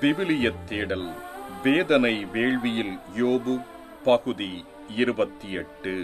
விவிலியத் தேடல் வேதனை வேள்வியில் யோபு பகுதி இருபத்தி எட்டு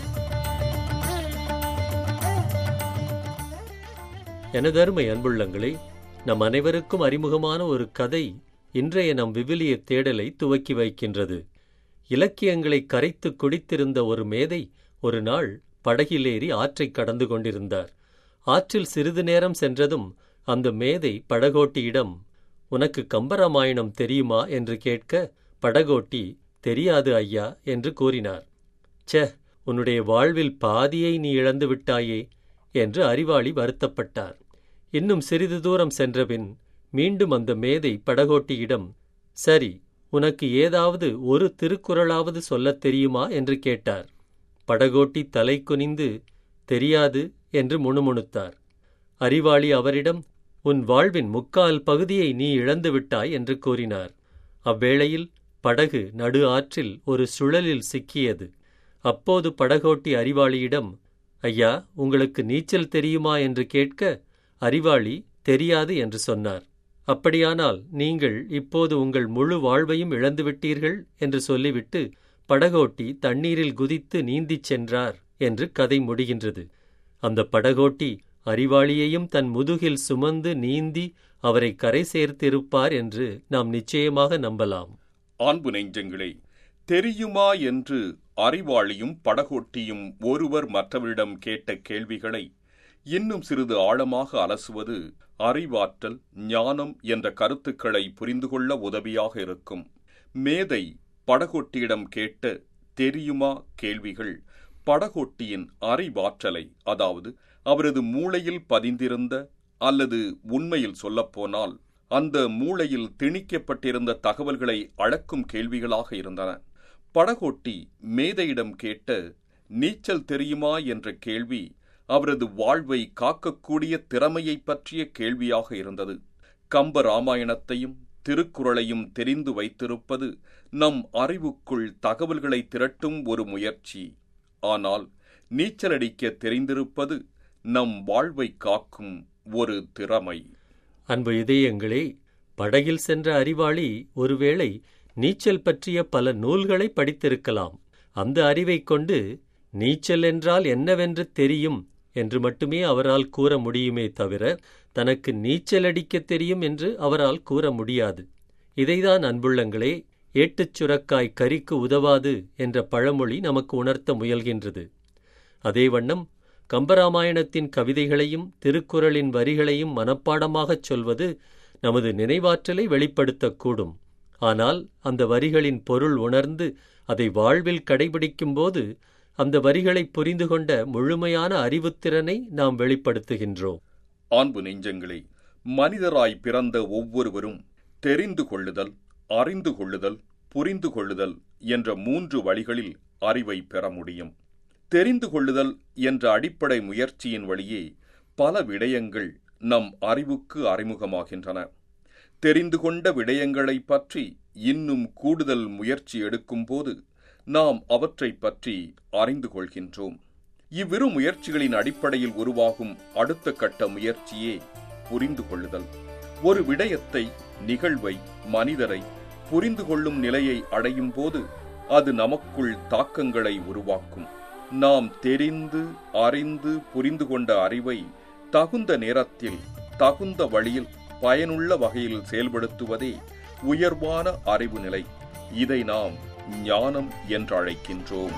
எனதருமை அன்புள்ளங்களே நம் அனைவருக்கும் அறிமுகமான ஒரு கதை இன்றைய நம் விவிலிய தேடலை துவக்கி வைக்கின்றது இலக்கியங்களை கரைத்து குடித்திருந்த ஒரு மேதை ஒரு நாள் படகிலேறி ஆற்றைக் கடந்து கொண்டிருந்தார் ஆற்றில் சிறிது நேரம் சென்றதும் அந்த மேதை படகோட்டியிடம் உனக்கு கம்பராமாயணம் தெரியுமா என்று கேட்க படகோட்டி தெரியாது ஐயா என்று கூறினார் ச்சே உன்னுடைய வாழ்வில் பாதியை நீ இழந்து விட்டாயே என்று அறிவாளி வருத்தப்பட்டார் இன்னும் சிறிது தூரம் சென்றபின் மீண்டும் அந்த மேதை படகோட்டியிடம் சரி உனக்கு ஏதாவது ஒரு திருக்குறளாவது சொல்லத் தெரியுமா என்று கேட்டார் படகோட்டி தலை குனிந்து தெரியாது என்று முணுமுணுத்தார் அறிவாளி அவரிடம் உன் வாழ்வின் முக்கால் பகுதியை நீ இழந்து விட்டாய் என்று கூறினார் அவ்வேளையில் படகு நடு ஆற்றில் ஒரு சுழலில் சிக்கியது அப்போது படகோட்டி அறிவாளியிடம் ஐயா உங்களுக்கு நீச்சல் தெரியுமா என்று கேட்க அறிவாளி தெரியாது என்று சொன்னார் அப்படியானால் நீங்கள் இப்போது உங்கள் முழு வாழ்வையும் இழந்துவிட்டீர்கள் என்று சொல்லிவிட்டு படகோட்டி தண்ணீரில் குதித்து நீந்திச் சென்றார் என்று கதை முடிகின்றது அந்த படகோட்டி அறிவாளியையும் தன் முதுகில் சுமந்து நீந்தி அவரை கரை சேர்த்திருப்பார் என்று நாம் நிச்சயமாக நம்பலாம் அன்பு நெஞ்சங்களே தெரியுமா என்று அறிவாளியும் படகோட்டியும் ஒருவர் மற்றவரிடம் கேட்ட கேள்விகளை இன்னும் சிறிது ஆழமாக அலசுவது அறிவாற்றல் ஞானம் என்ற கருத்துக்களை புரிந்து கொள்ள உதவியாக இருக்கும் மேதை படகோட்டியிடம் கேட்ட தெரியுமா கேள்விகள் படகோட்டியின் அறிவாற்றலை அதாவது அவரது மூளையில் பதிந்திருந்த அல்லது உண்மையில் சொல்லப்போனால் அந்த மூளையில் திணிக்கப்பட்டிருந்த தகவல்களை அளக்கும் கேள்விகளாக இருந்தன படகோட்டி மேதையிடம் கேட்ட நீச்சல் தெரியுமா என்ற கேள்வி அவரது வாழ்வை காக்கக்கூடிய திறமையை பற்றிய கேள்வியாக இருந்தது கம்ப ராமாயணத்தையும் திருக்குறளையும் தெரிந்து வைத்திருப்பது நம் அறிவுக்குள் தகவல்களை திரட்டும் ஒரு முயற்சி ஆனால் நீச்சலடிக்க தெரிந்திருப்பது நம் வாழ்வை காக்கும் ஒரு திறமை அன்பு இதயங்களே படகில் சென்ற அறிவாளி ஒருவேளை நீச்சல் பற்றிய பல நூல்களை படித்திருக்கலாம் அந்த அறிவைக் கொண்டு நீச்சல் என்றால் என்னவென்று தெரியும் என்று மட்டுமே அவரால் கூற முடியுமே தவிர தனக்கு நீச்சல் அடிக்கத் தெரியும் என்று அவரால் கூற முடியாது இதைதான் அன்புள்ளங்களே ஏட்டுச் சுரக்காய் கரிக்கு உதவாது என்ற பழமொழி நமக்கு உணர்த்த முயல்கின்றது அதே வண்ணம் கம்பராமாயணத்தின் கவிதைகளையும் திருக்குறளின் வரிகளையும் மனப்பாடமாகச் சொல்வது நமது நினைவாற்றலை வெளிப்படுத்தக்கூடும் ஆனால் அந்த வரிகளின் பொருள் உணர்ந்து அதை வாழ்வில் கடைபிடிக்கும்போது அந்த வரிகளை புரிந்து கொண்ட முழுமையான அறிவுத்திறனை நாம் வெளிப்படுத்துகின்றோம் அன்பு நெஞ்சங்களே மனிதராய் பிறந்த ஒவ்வொருவரும் தெரிந்து கொள்ளுதல் அறிந்து கொள்ளுதல் புரிந்து கொள்ளுதல் என்ற மூன்று வழிகளில் அறிவை பெற முடியும் தெரிந்து கொள்ளுதல் என்ற அடிப்படை முயற்சியின் வழியே பல விடயங்கள் நம் அறிவுக்கு அறிமுகமாகின்றன தெரிந்து கொண்ட விடயங்களைப் பற்றி இன்னும் கூடுதல் முயற்சி எடுக்கும்போது நாம் அவற்றைப் பற்றி அறிந்து கொள்கின்றோம் இவ்விரு முயற்சிகளின் அடிப்படையில் உருவாகும் அடுத்த கட்ட முயற்சியே புரிந்து கொள்ளுதல் ஒரு விடயத்தை நிகழ்வை மனிதரை புரிந்து கொள்ளும் நிலையை அடையும் போது அது நமக்குள் தாக்கங்களை உருவாக்கும் நாம் தெரிந்து அறிந்து புரிந்து கொண்ட அறிவை தகுந்த நேரத்தில் தகுந்த வழியில் பயனுள்ள வகையில் செயல்படுத்துவதே உயர்வான அறிவு நிலை இதை நாம் ஞானம் என்று அழைக்கின்றோம்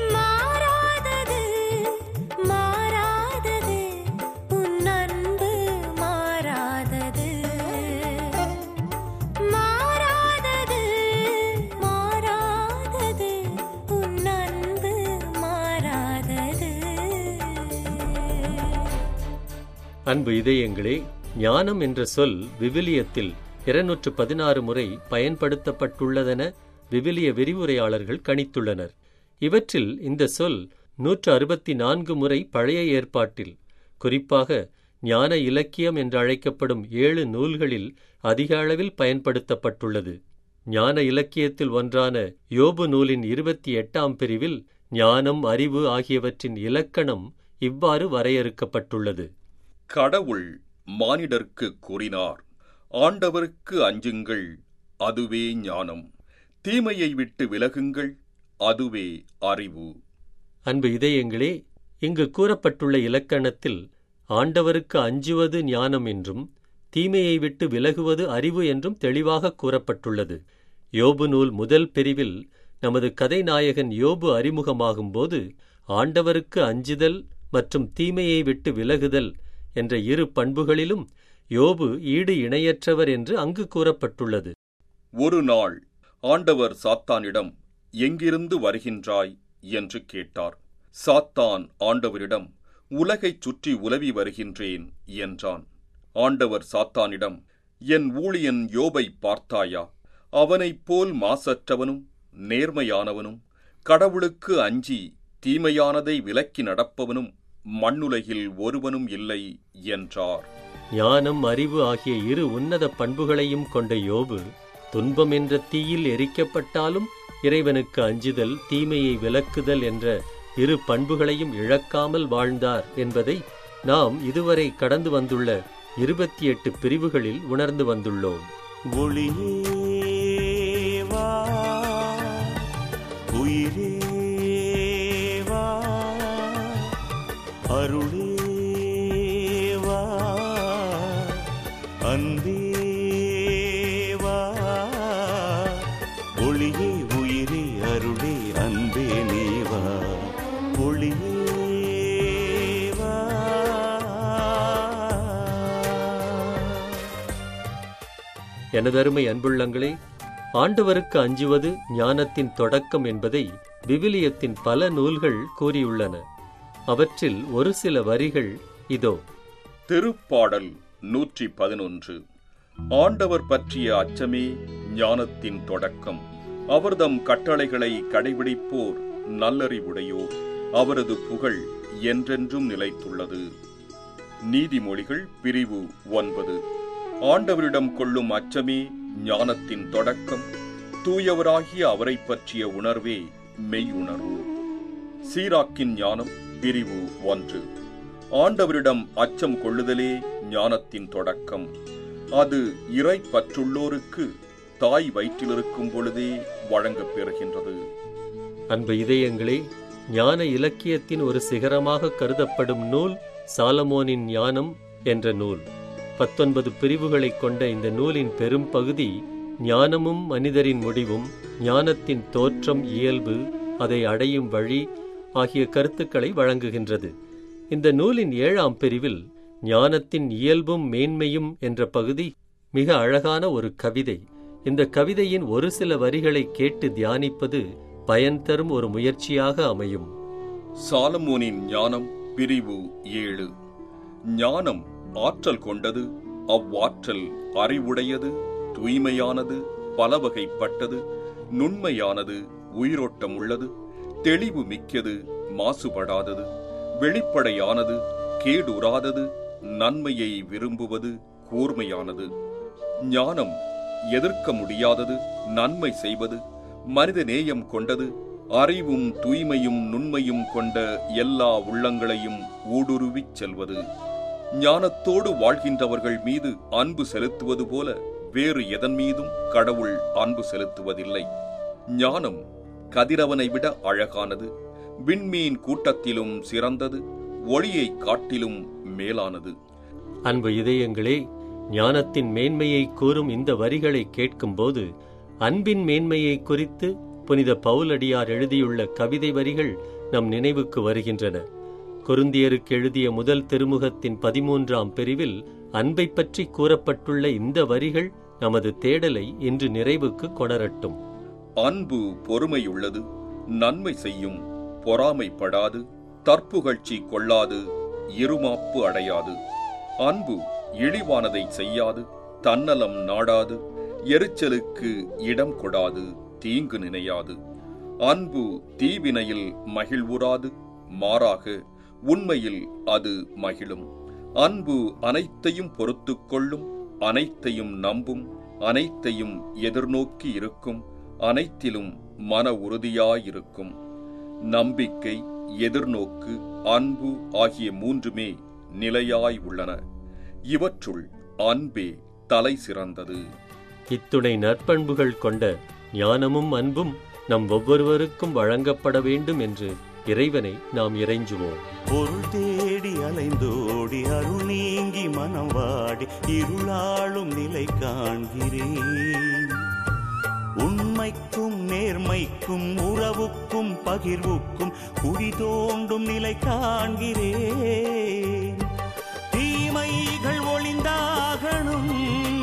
மாறாதது மாறாதது உன் அன்பு மாறாதது மாறாதது மாறாதது உன் அன்பு மாறாதது அன்பு இதயங்களே ஞானம் என்ற சொல் விவிலியத்தில் இருநூற்று பதினாறு முறை பயன்படுத்தப்பட்டுள்ளதென விவிலிய விரிவுரையாளர்கள் கணித்துள்ளனர் இவற்றில் இந்த சொல் நூற்று அறுபத்தி நான்கு முறை பழைய ஏற்பாட்டில் குறிப்பாக ஞான இலக்கியம் என்று அழைக்கப்படும் ஏழு நூல்களில் அதிக அளவில் பயன்படுத்தப்பட்டுள்ளது ஞான இலக்கியத்தில் ஒன்றான யோபு நூலின் இருபத்தி எட்டாம் பிரிவில் ஞானம் அறிவு ஆகியவற்றின் இலக்கணம் இவ்வாறு வரையறுக்கப்பட்டுள்ளது கடவுள் மானிடர்க்கு கூறினார் ஆண்டவருக்கு அஞ்சுங்கள் அதுவே ஞானம் தீமையை விட்டு விலகுங்கள் அதுவே அறிவு அன்பு இதயங்களே இங்கு கூறப்பட்டுள்ள இலக்கணத்தில் ஆண்டவருக்கு அஞ்சுவது ஞானம் என்றும் தீமையை விட்டு விலகுவது அறிவு என்றும் தெளிவாக கூறப்பட்டுள்ளது யோபு நூல் முதல் பிரிவில் நமது கதைநாயகன் யோபு அறிமுகமாகும்போது ஆண்டவருக்கு அஞ்சுதல் மற்றும் தீமையை விட்டு விலகுதல் என்ற இரு பண்புகளிலும் யோபு ஈடு இணையற்றவர் என்று அங்கு கூறப்பட்டுள்ளது ஒரு நாள் ஆண்டவர் சாத்தானிடம் எங்கிருந்து வருகின்றாய் என்று கேட்டார் சாத்தான் ஆண்டவரிடம் உலகைச் சுற்றி உலவி வருகின்றேன் என்றான் ஆண்டவர் சாத்தானிடம் என் ஊழியன் யோபை பார்த்தாயா அவனைப் போல் மாசற்றவனும் நேர்மையானவனும் கடவுளுக்கு அஞ்சி தீமையானதை விலக்கி நடப்பவனும் மண்ணுலகில் ஒருவனும் இல்லை என்றார் ஞானம் அறிவு ஆகிய இரு உன்னத பண்புகளையும் கொண்ட யோபு துன்பம் என்ற தீயில் எரிக்கப்பட்டாலும் இறைவனுக்கு அஞ்சுதல் தீமையை விலக்குதல் என்ற இரு பண்புகளையும் இழக்காமல் வாழ்ந்தார் என்பதை நாம் இதுவரை கடந்து வந்துள்ள இருபத்தி எட்டு பிரிவுகளில் உணர்ந்து வந்துள்ளோம் ஒளியே வா உயிரே வா அருளே வா அன்பே வா ஒளியே உயிரே அருளே அன்பே நீ வா ஒளியே வா எனதருமை அன்புள்ளங்களே ஆண்டவருக்கு அஞ்சுவது ஞானத்தின் தொடக்கம் என்பதை விவிலியத்தின் பல நூல்கள் கூறியுள்ளன அவற்றில் ஒரு சில வரிகள் இதோ திருப்பாடல் நூற்றி பதினொன்று ஆண்டவர் பற்றிய அச்சமே ஞானத்தின் தொடக்கம் அவர்தம் கட்டளைகளை கடைபிடிப்போர் நல்லறிவுடையோர் அவரது புகழ் என்றென்றும் நிலைத்துள்ளது நீதிமொழிகள் பிரிவு ஒன்பது ஆண்டவரிடம் கொள்ளும் அச்சமே ஞானத்தின் தொடக்கம் தூயவராகிய அவரைப் பற்றிய உணர்வே மெய்யுணர்வு சீராக்கின் ஞானம் பிரிவு ஒன்று ஆண்டவரிடம் அச்சம் கொள்ளுதலே ஞானத்தின் தொடக்கம் அது இறை பற்றுள்ளோருக்கு தாய் வயிற்றிலிருக்கும் பொழுதே வழங்கப் பெறுகின்றது அன்பு இதயங்களே ஞான இலக்கியத்தின் ஒரு சிகரமாக கருதப்படும் நூல் சாலமோனின் ஞானம் என்ற நூல் பத்தொன்பது பிரிவுகளைக் கொண்ட இந்த நூலின் பெரும் பகுதி ஞானமும் மனிதரின் முடிவும் ஞானத்தின் தோற்றம் இயல்பு அதை அடையும் வழி ஆகிய கருத்துக்களை வழங்குகின்றது இந்த நூலின் ஏழாம் பிரிவில் ஞானத்தின் இயல்பும் மேன்மையும் என்ற பகுதி மிக அழகான ஒரு கவிதை இந்த கவிதையின் ஒரு சில வரிகளை கேட்டு தியானிப்பது பயன் தரும் ஒரு முயற்சியாக அமையும் சாலமோனின் ஞானம் பிரிவு ஏழு ஞானம் ஆற்றல் கொண்டது அவ்வாற்றல் அறிவுடையது தூய்மையானது பலவகைப்பட்டது நுண்மையானது உயிரோட்டம் உள்ளது தெளிவு மிக்கது மாசுபடாதது வெளிப்படையானது கேடுறாதது நன்மையை விரும்புவது கூர்மையானது ஞானம் எதிர்க்க முடியாதது நன்மை செய்வது மனித நேயம் கொண்டது அறிவும் தூய்மையும் நுண்மையும் கொண்ட எல்லா உள்ளங்களையும் ஊடுருவிச் செல்வது ஞானத்தோடு வாழ்கின்றவர்கள் மீது அன்பு செலுத்துவது போல வேறு எதன் மீதும் கடவுள் அன்பு செலுத்துவதில்லை ஞானம் கதிரவனை விட அழகானது விண்மீன் கூட்டத்திலும் சிறந்தது ஒளியைக் காட்டிலும் மேலானது அன்பு இதயங்களே ஞானத்தின் மேன்மையை கூறும் இந்த வரிகளை கேட்கும்போது அன்பின் மேன்மையை குறித்து புனித பவுலடியார் எழுதியுள்ள கவிதை வரிகள் நம் நினைவுக்கு வருகின்றன கொருந்தியருக்கு எழுதிய முதல் திருமுகத்தின் பதிமூன்றாம் பிரிவில் அன்பை பற்றி கூறப்பட்டுள்ள இந்த வரிகள் நமது தேடலை இன்று நிறைவுக்கு கொணரட்டும் அன்பு பொறுமையுள்ளது நன்மை செய்யும் பொறாமைப்படாது தற்புகழ்ச்சி கொள்ளாது இருமாப்பு அடையாது அன்பு இழிவானதை செய்யாது தன்னலம் நாடாது எரிச்சலுக்கு இடம் கொடாது தீங்கு நினையாது அன்பு தீவினையில் மகிழ்வுறாது மாறாக உண்மையில் அது மகிழும் அன்பு அனைத்தையும் பொறுத்துக் கொள்ளும் அனைத்தையும் நம்பும் அனைத்தையும் எதிர்நோக்கி இருக்கும் அனைத்திலும் மன உறுதியாயிருக்கும் நம்பிக்கை எதிர்நோக்கு அன்பு ஆகிய மூன்றுமே நிலையாய் உள்ளன இவற்றுள் அன்பே தலை சிறந்தது இத்துணை நற்பண்புகள் கொண்ட ஞானமும் அன்பும் நம் ஒவ்வொருவருக்கும் வழங்கப்பட வேண்டும் என்று இறைவனை நாம் இறைஞ்சுவோம் பொருள் தேடி அலைந்தோடி அருள் நீங்கி மனம் வாடி இருளாளும் நிலை காண்கிறேன் உண்மைக்கும் நேர்மைக்கும் உறவுக்கும் பகிர்வுக்கும் குடி தோண்டும் நிலை காண்கிறேன் தீமைகள் ஒளிந்தாகணும்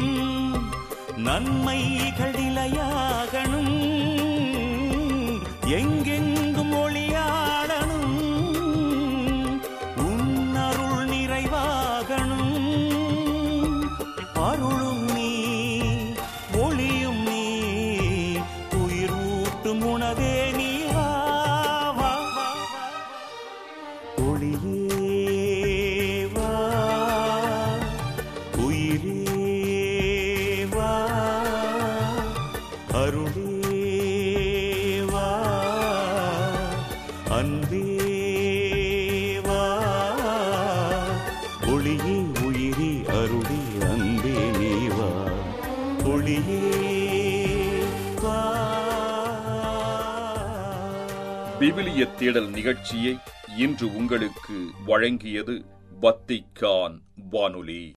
நன்மைகள் நிலையாகணும் எங்கெங்கும் ஒளியாடணும் உன்னருள் நிறைவாகணும் அருளும் நீ ஒளியும் நீ உயிர் ஊட்டும் உணவே நீ வா, வா, வா, வா. ஒளியே வா உயிரே வா அருளே வா அன்பே வா ஒளியே உயிரே அருளே அன்பே நீ வா ஒளியே வா விவிலிய தேடல் நிகழ்ச்சியை இன்று உங்களுக்கு வழங்கியது வத்திக்கான் வானொலி